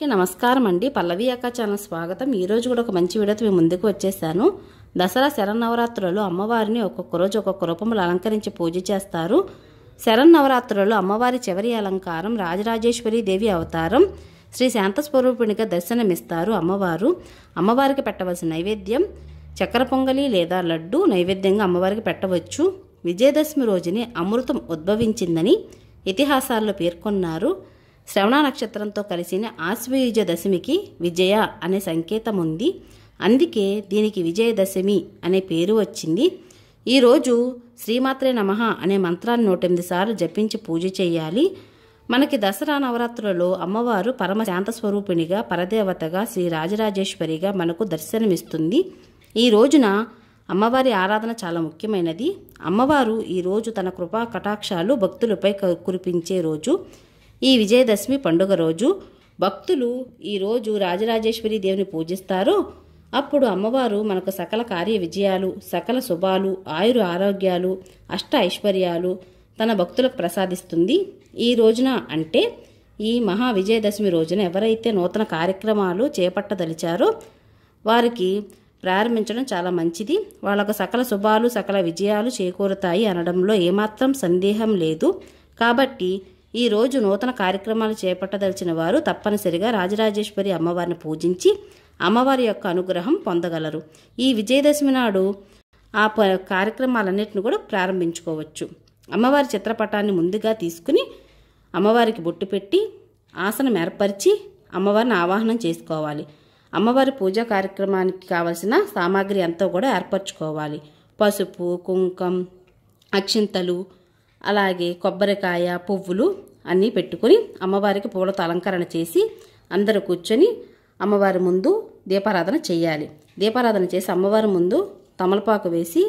నమస్కారం అండి పల్లవి అక్క ఛానల్ స్వాగతం ఈ రోజు కూడా ఒక మంచి వీడియోతో మీ ముందుకు వచ్చేసాను దసరా శరన్నవరాత్రులలో అమ్మవారిని ఒక్కొక్క రోజు ఒక్కొక్క రూపంలో అలంకరించి పూజ చేస్తారు శరన్నవరాత్రులలో అమ్మవారి చివరి అలంకారం రాజరాజేశ్వరి దేవి అవతారం శ్రీ శాంతస్వరూపిణిగా దర్శనమిస్తారు అమ్మవారు అమ్మవారికి పెట్టవలసిన నైవేద్యం చక్కెర పొంగలి లేదా లడ్డు నైవేద్యంగా అమ్మవారికి పెట్టవచ్చు విజయదశమి రోజుని అమృతం ఉద్భవించిందని ఇతిహాసాల్లో పేర్కొన్నారు శ్రవణ నక్షత్రంతో కలిసిన ఆశ్వయుజ దశమికి విజయ అనే సంకేతం ఉంది అందుకే దీనికి విజయదశమి అనే పేరు వచ్చింది ఈరోజు శ్రీమాత్రే నమః అనే మంత్రాన్ని నూటెనిమిది సార్లు జపించి పూజ చేయాలి మనకి దసరా నవరాత్రులలో అమ్మవారు పరమ శాంత స్వరూపిణిగా పరదేవతగా శ్రీ రాజరాజేశ్వరిగా మనకు దర్శనమిస్తుంది ఈ రోజున అమ్మవారి ఆరాధన చాలా ముఖ్యమైనది అమ్మవారు ఈ రోజు తన కృపా కటాక్షాలు భక్తులపై క- కురిపించే రోజు ఈ విజయదశమి పండుగ రోజు భక్తులు ఈ రోజు రాజరాజేశ్వరి దేవిని పూజిస్తారు అప్పుడు అమ్మవారు మనకు సకల కార్య విజయాలు సకల శుభాలు ఆయురు ఆరోగ్యాలు అష్ట ఐశ్వర్యాలు తన భక్తులకు ప్రసాదిస్తుంది ఈ రోజున అంటే ఈ మహా విజయదశమి రోజున ఎవరైతే నూతన కార్యక్రమాలు చేపట్టదలిచారో వారికి ప్రారంభించడం చాలా మంచిది వాళ్ళకు సకల శుభాలు సకల విజయాలు చేకూరుతాయి అనడంలో ఏమాత్రం సందేహం లేదు కాబట్టి ఈ రోజు నూతన కార్యక్రమాలు చేపట్టదలిచిన వారు తప్పనిసరిగా రాజరాజేశ్వరి అమ్మవారిని పూజించి అమ్మవారి యొక్క అనుగ్రహం పొందగలరు ఈ విజయదశమి నాడు ఆ ప కార్యక్రమాలన్నింటిని కూడా ప్రారంభించుకోవచ్చు అమ్మవారి చిత్రపటాన్ని ముందుగా తీసుకుని అమ్మవారికి బొట్టు పెట్టి ఆసనం ఏర్పరిచి అమ్మవారిని ఆవాహనం చేసుకోవాలి అమ్మవారి పూజా కార్యక్రమానికి కావలసిన సామాగ్రి అంతా కూడా ఏర్పరచుకోవాలి పసుపు కుంకం అక్షింతలు అలాగే కొబ్బరికాయ పువ్వులు అన్నీ పెట్టుకొని అమ్మవారికి పూలతో అలంకరణ చేసి అందరూ కూర్చొని అమ్మవారి ముందు దీపారాధన చేయాలి దీపారాధన చేసి అమ్మవారి ముందు తమలపాకు వేసి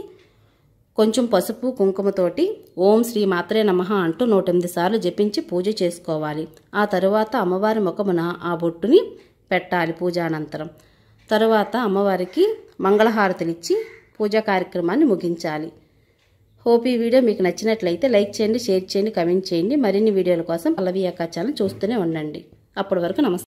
కొంచెం పసుపు కుంకుమతోటి ఓం శ్రీ మాత్రే నమః అంటూ నూట ఎనిమిది సార్లు జపించి పూజ చేసుకోవాలి ఆ తరువాత అమ్మవారి ముఖమున ఆ బొట్టుని పెట్టాలి పూజానంతరం తరువాత అమ్మవారికి మంగళహారతులిచ్చి పూజా కార్యక్రమాన్ని ముగించాలి హోప్ ఈ వీడియో మీకు నచ్చినట్లయితే లైక్ చేయండి షేర్ చేయండి కమెంట్ చేయండి మరిన్ని వీడియోల కోసం పల్లవి అక్క ఛానల్ చూస్తూనే ఉండండి అప్పటి వరకు నమస్తే